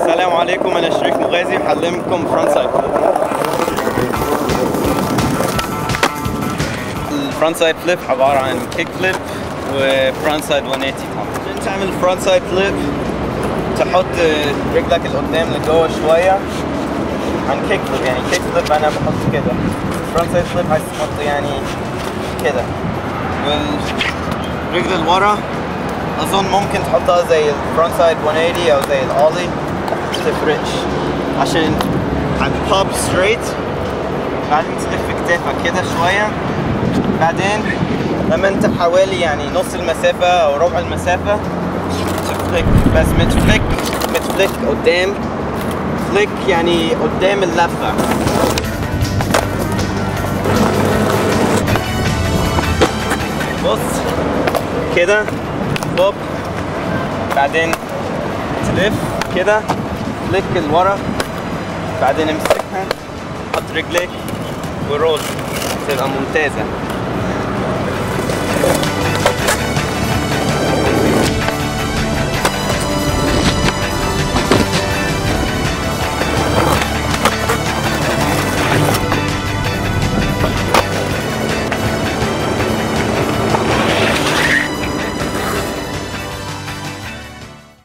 السلام عليكم انا شريف مغازي هعلمكم فرونت سايد الفرونت سايد فليب عبارة عن كيك فليب وفرونت سايد 180 عشان تعمل فرونت سايد فليب تحط رجلك لقدام لجوه شوية عن كيك فليب يعني كيك فليب انا بحط كده فرونت سايد فليب عايز تحط يعني كده والرجل اللي ورا اظن ممكن تحطها زي الفرونت سايد 180 او زي الاولي تفرقش عشان هتبوب ستريت بعدين تلف كتافك كده شوية بعدين لما انت حوالي يعني نص المسافة او ربع المسافة تفلك بس متفلك متفلك قدام فليك يعني قدام اللفة بص كده بوب بعدين تلف كده فليك لورا بعدين امسكها حط رجليك ورول تبقى ممتازة